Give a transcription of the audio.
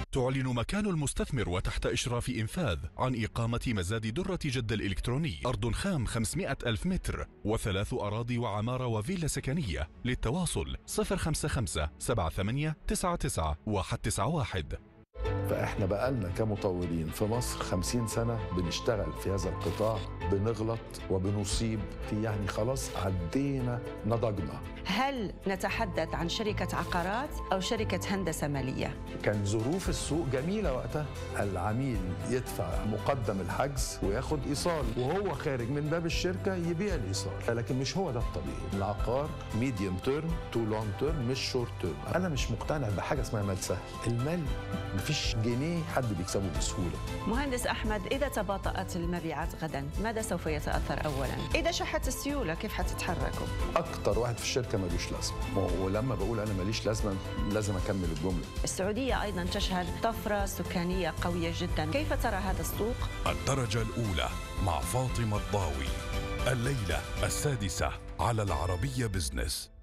تعلن مكان المستثمر وتحت إشراف إنفاذ عن إقامة مزاد درة جدة الإلكتروني أرض خام 500 ألف متر وثلاث أراضي وعمارة وفيلا سكنية للتواصل 055 78 99 191 فاحنا بقالنا كمطورين في مصر 50 سنة بنشتغل في هذا القطاع بنغلط وبنصيب في يعني خلاص عدينا نضجنا هل نتحدث عن شركة عقارات أو شركة هندسة مالية؟ كان ظروف السوق جميلة وقتها العميل يدفع مقدم الحجز وياخد إيصال وهو خارج من باب الشركة يبيع الإيصال لكن مش هو ده الطبيعي العقار ميديوم تيرم تو لونج تيرم مش شورت تيرم أنا مش مقتنع بحاجة اسمها مال سهل المال مفيش جنيه حد بيكسبه بسهولة مهندس أحمد إذا تباطأت المبيعات غدا ماذا سوف يتأثر أولا؟ إذا شحت السيولة كيف حتتحركوا؟ أكتر واحد في الشركة ملوش لازمة ولما بقول أنا ماليش لازمة لازم أكمل الجملة السعودية أيضا تشهد طفرة سكانية قوية جدا كيف ترى هذا السوق؟ الدرجة الأولى مع فاطمة الضاوي الليلة السادسة على العربية بزنس